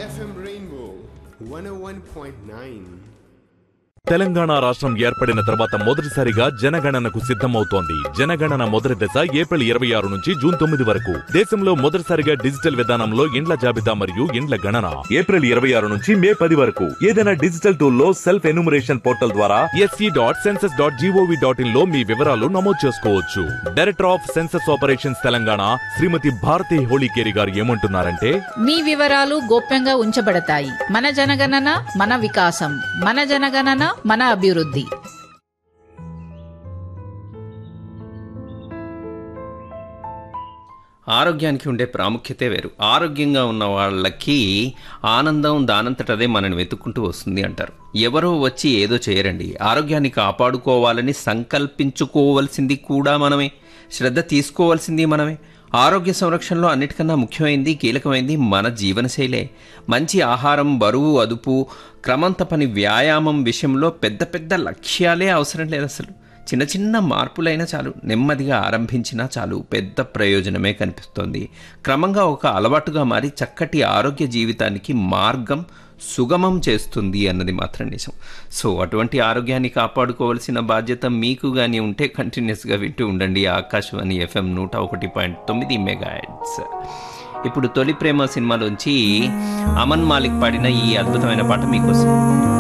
FM Rainbow 101.9. Telangana రాష్ట్రం ఏర్పడిన తర్వాత మొదటిసారిగా జనగణనకు సిద్ధమవుతోంది జనగణన మొదటి దశ ఏప్రిల్ ఇరవై ఆరు నుంచి జూన్ తొమ్మిది వరకు దేశంలో మొదటిసారిగా డిజిటల్ విధానంలో ఇండ్ల జాబితా మరియు ఇండ్ల గణన ఏప్రిల్ ఇరవై ఆరు నుంచి మే పది వరకు ఏదైనా డిజిటల్ టూల్ లో సెల్ఫ్ ఎన్యూమరేషన్ పోర్టల్ ద్వారా SC dot census dot GOV dot in లో మీ వివరాలు నమోదు చేసుకోవచ్చు director of census operations Telangana Srimathi Bharathi Holikeri garu ఏమంటున్నారంటే మీ వివరాలు గోప్యంగా ఉంచబడతాయి మన జనగణన మన వికాసం మన జనగణన మన అభివృద్ధి ఆరోగ్యానికి ఉండే ప్రాముఖ్యతే వేరు ఆరోగ్యంగా ఉన్న వాళ్ళకి ఆనందం దానంతటదే మనని వెతుక్కుంటూ వస్తుంది అంటారు ఎవరో వచ్చి ఏదో చేయరండి ఆరోగ్యాన్ని కాపాడుకోవాలని సంకల్పించుకోవలసింది కూడా మనమే శ్రద్ధ తీసుకోవాల్సింది మనమే ఆరోగ్య సంరక్షణలో అన్నిటికన్నా ముఖ్యమైనది కీలకమైనది మన జీవనశైలే మంచి ఆహారం బరువు అదుపు క్రమం తప్పని వ్యాయామం విషయంలో పెద్ద పెద్ద లక్ష్యాలే అవసరం లేదు అసలు చిన్న చిన్న మార్పులైనా చాలు నెమ్మదిగా ఆరంభించినా చాలు పెద్ద ప్రయోజనమే కనిపిస్తోంది క్రమంగా ఒక అలవాటుగా మారి చక్కటి ఆరోగ్య జీవితానికి మార్గం సుగమం చేస్తుంది అన్నది మాత్రం నిజం సో అటువంటి ఆరోగ్యాన్ని కాపాడుకోవాల్సిన బాధ్యత మీకు కానీ ఉంటే కంటిన్యూస్గా వింటూ ఉండండి ఆకాశవాణి ఎఫ్ఎం నూట ఒకటి పాయింట్ తొమ్మిది మెగా ఇప్పుడు తొలి ప్రేమ సినిమాలోంచి అమన్ మాలిక్ పాడిన ఈ అద్భుతమైన పాట మీకోసం